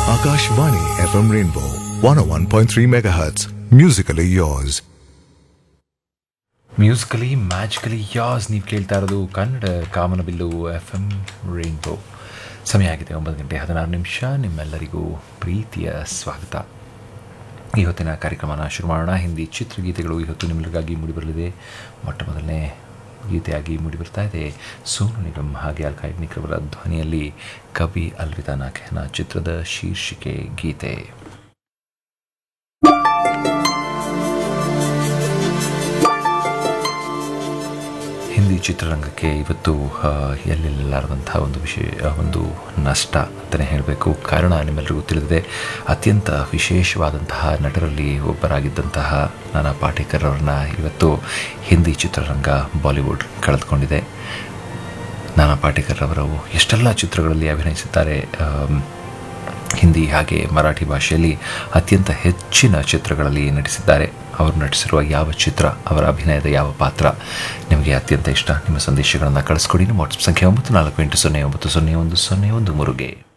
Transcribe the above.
Akashvani FM Rainbow 101.3 MHz. Musically yours. Musically magically yours ನೀವು ಕೇಳ್ತಾ ಇರೋದು ಕನ್ನಡ ಕಾಮನಬಿಲ್ಲು ಎಫ್ ಎಮ್ ರೈನ್ಬೋ ಸಮಯ ಆಗಿದೆ ಒಂಬತ್ತು ಗಂಟೆ ಹದಿನಾರು ನಿಮಿಷ ನಿಮ್ಮೆಲ್ಲರಿಗೂ ಪ್ರೀತಿಯ ಸ್ವಾಗತ ಇವತ್ತಿನ ಕಾರ್ಯಕ್ರಮನ ಶುರು ಮಾಡೋಣ ಹಿಂದಿ ಚಿತ್ರಗೀತೆಗಳು ಇವತ್ತು ನಿಮ್ಮೆಲ್ಲರಿಗಾಗಿ ಮೂಡಿಬರಲಿದೆ ಮೊಟ್ಟ ಮೊದಲನೇ ಗೀತೆಯಾಗಿ ಮೂಡಿಬರ್ತಾ ಇದೆ ಸೋನು ನಿಗಮ್ ಹಾಗೆ ಅಲ್ಕಾ ಯಾಗ್ನಿಕ್ ಅವರ ಧ್ವನಿಯಲ್ಲಿ ಕವಿ ಅಲ್ವಿತಾ ನಾಖೇನ ಚಿತ್ರದ ಶೀರ್ಷಿಕೆ ಗೀತೆ ಹಿಂದಿ ಚಿತ್ರರಂಗಕ್ಕೆ ಇವತ್ತು ಆ, ಎಲ್ಲಿಲ್ಲಾರದಂತಹ ಒಂದು ವಿಷಯ ಒಂದು ನಷ್ಟ ಅಂತಲೇ ಹೇಳಬೇಕು ಕಾರಣ ನಿಮ್ಮೆಲ್ಲರಿಗೂ ತಿಳಿದಿದೆ ಅತ್ಯಂತ ವಿಶೇಷವಾದಂತಹ ನಟರಲ್ಲಿ ಒಬ್ಬರಾಗಿದ್ದಂತಹ ನಾನಾ ಪಾಟೇಕರ್ ಅವರನ್ನ ಇವತ್ತು ಹಿಂದಿ ಚಿತ್ರರಂಗ ಬಾಲಿವುಡ್ ಕಳೆದುಕೊಂಡಿದೆ ನಾನಾ ಪಾಟೇಕರ್ ಅವರು ಎಷ್ಟೆಲ್ಲ ಚಿತ್ರಗಳಲ್ಲಿ ಅಭಿನಯಿಸಿದ್ದಾರೆ ಆಮ್, ಹಿಂದಿ ಹಾಗೆ ಮರಾಠಿ ಭಾಷೆಯಲ್ಲಿ ಅತ್ಯಂತ ಹೆಚ್ಚಿನ ಚಿತ್ರಗಳಲ್ಲಿ ನಟಿಸಿದ್ದಾರೆ ಅವರು ನಟಿಸಿರುವ ಯಾವ ಚಿತ್ರ ಅವರ ಅಭಿನಯದ ಯಾವ ಪಾತ್ರ ನಿಮಗೆ ಅತ್ಯಂತ ಇಷ್ಟ ನಿಮ್ಮ ಸಂದೇಶಗಳನ್ನು ಕಳಿಸ್ಕೊಡಿ ನಮ್ಮ ವಾಟ್ಸಪ್ ಸಂಖ್ಯೆ ಒಂಬತ್ತು ನಾಲ್ಕು ಎಂಟು ಸೊನ್ನೆ ಒಂಬತ್ತು ಸೊನ್ನೆ ಒಂದು ಸೊನ್ನೆ ಒಂದು ಮೂರುಗೆ